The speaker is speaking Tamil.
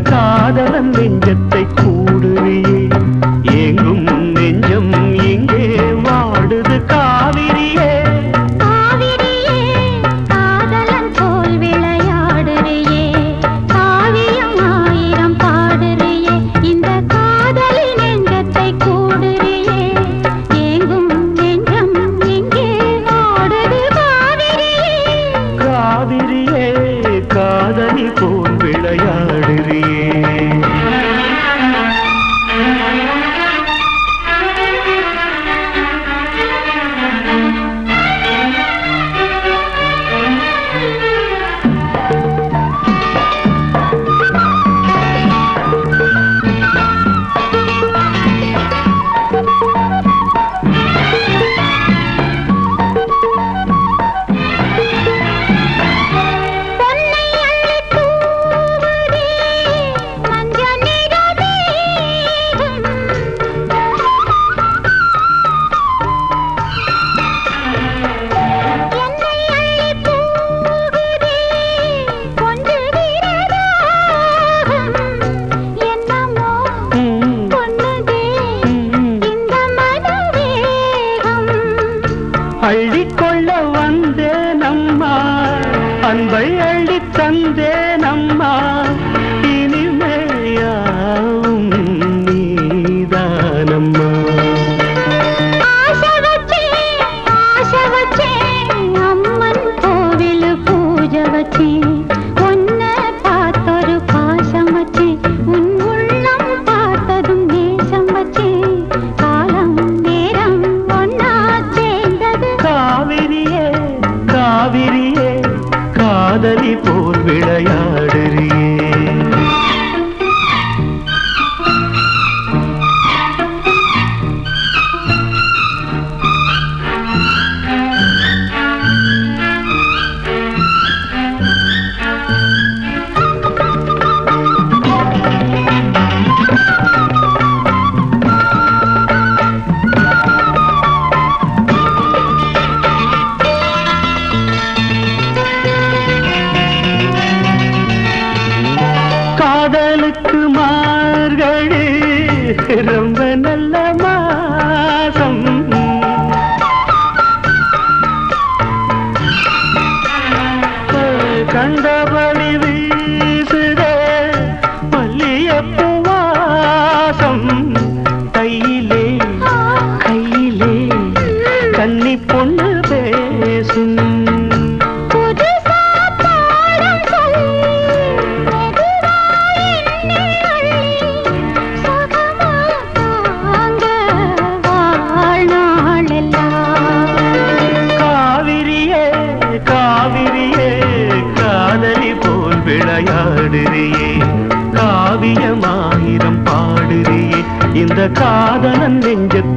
காதலன் நெஞ்சத்தை கூடுறியே எங்கும் நெஞ்சம் இங்கே வாடுது காவிரியே காவிரியே காதலன் போல் விளையாடுறியே காவியம் ஆயிரம் பாடுறியே இந்த காதலின் நெஞ்சத்தை கூடுறியே ஏங்கும் நெஞ்சம் இங்கே ஓடுது காவிரியே காவிரியே காதலி போல் விளையாடுறியே பொன்னை அள்ளித் தூவுதே மஞ்ச நிற மேகம். என்னை அள்ளித் தூவுதே கொஞ்சுகிற தாகம். என்னமோ ம், பொன்னுதே ம். இந்த மனவேகம் அள்ளிக்கொள்ள வந்தேனம்மா அன்பை அள்ளி தந்தேனம்மா இனிமையாவும் நீதானம்மா ஆசை வச்சேன், ஆசை வச்சேன், அம்மன் கோவில் பூஜை வச்சேன். உன்னை பார்த்தொரு பாசம் வச்சேன், உன் உள்ளம் பார்த்ததும் நேசம் வச்சேன். காலம் நேரம் ஒன்னா சேர்ந்தது காவிரியே காவிரியே காதலி போல் விளையாடுறியே காதலுக்கு மார்கழி ரொம்ப நல்ல மாசம் கண்டபடி வீசுதே மல்லியப்பூ வாசம் கையிலே கையிலே கன்னி பொண்ணு பேசும் புதுசா பாடம் சொல்லி, மெதுவாய் என்னை அள்ளி, சுகமா தாங்க வாழ்நாளெல்லாம். காவிரியே காவிரியே காதலி போல் விளையாடுறியே காவியமாயிரம் பாடுறியே இந்த காதலன் நெஞ்சத்தை